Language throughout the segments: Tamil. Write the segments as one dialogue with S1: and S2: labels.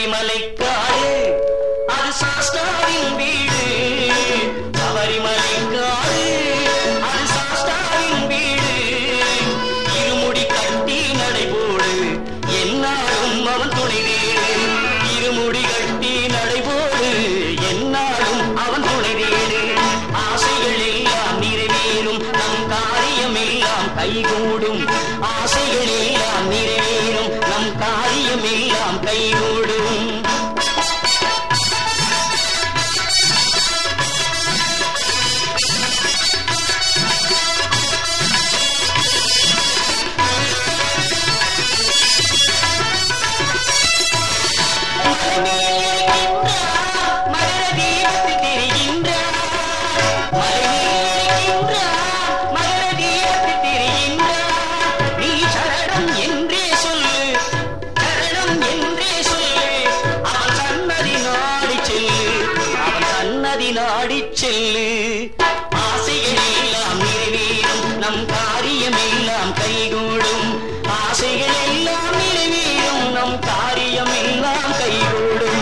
S1: சபரிமலை காடு அது சாஸ்தாவின் வீடு சபரிமலை காடு அது சாஸ்தாவின் வீடு இருமுடி கட்டி நடைபோடு என்னாலும் அவன் துணை வீடு இருமுடி கட்டி நடைபோடு என்னாலும் அவன் துணை வீடு ஆசைகள் எல்லாம் நிறைவேறும் நம் காரியம் எல்லாம் கைகூடும் ஆசைகள் எல்லாம் நிறைவேறும் நம் காரியம் எல்லாம் கைகூடும் மகர தீபத்தில் தெரிகின்றார் மகர தீபத்தில் தெரிகின்றார் நீ சரணம் என்றே சொல்லு சரணம் என்றே சொல்லு அவன் சன்னதி நாடி செல்லு அவன் சன்னதி நாடி செல்லு ஆசைகள் எல்லாம் நிறைவேறும் நம் காரியம் எல்லாம் கைகூடும் ஆசைகள் எல்லாம் நிறைவேறும் நம் காரியம் எல்லாம் கைகூடும்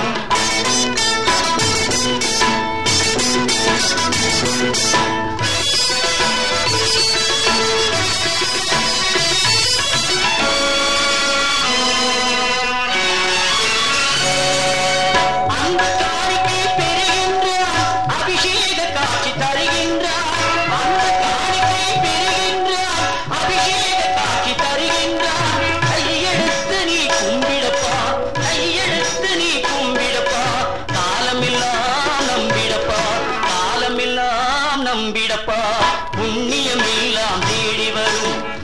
S1: அந்த காணிக்கை பெறுகின்றார் அபிஷேக காட்சி தருகின்றார் அந்த காணிக்கை பெறுகின்றார் அபிஷேக காட்சி தருகின்றார் கையெடுத்து நீ கும்பிடப்பா கையெடுத்து நீ கும்பிடப்பா காலமெல்லாம் நம்பிடப்பா காலமெல்லாம் நம்பிடப்பா புண்ணியம் எல்லாம் தேடி வரும்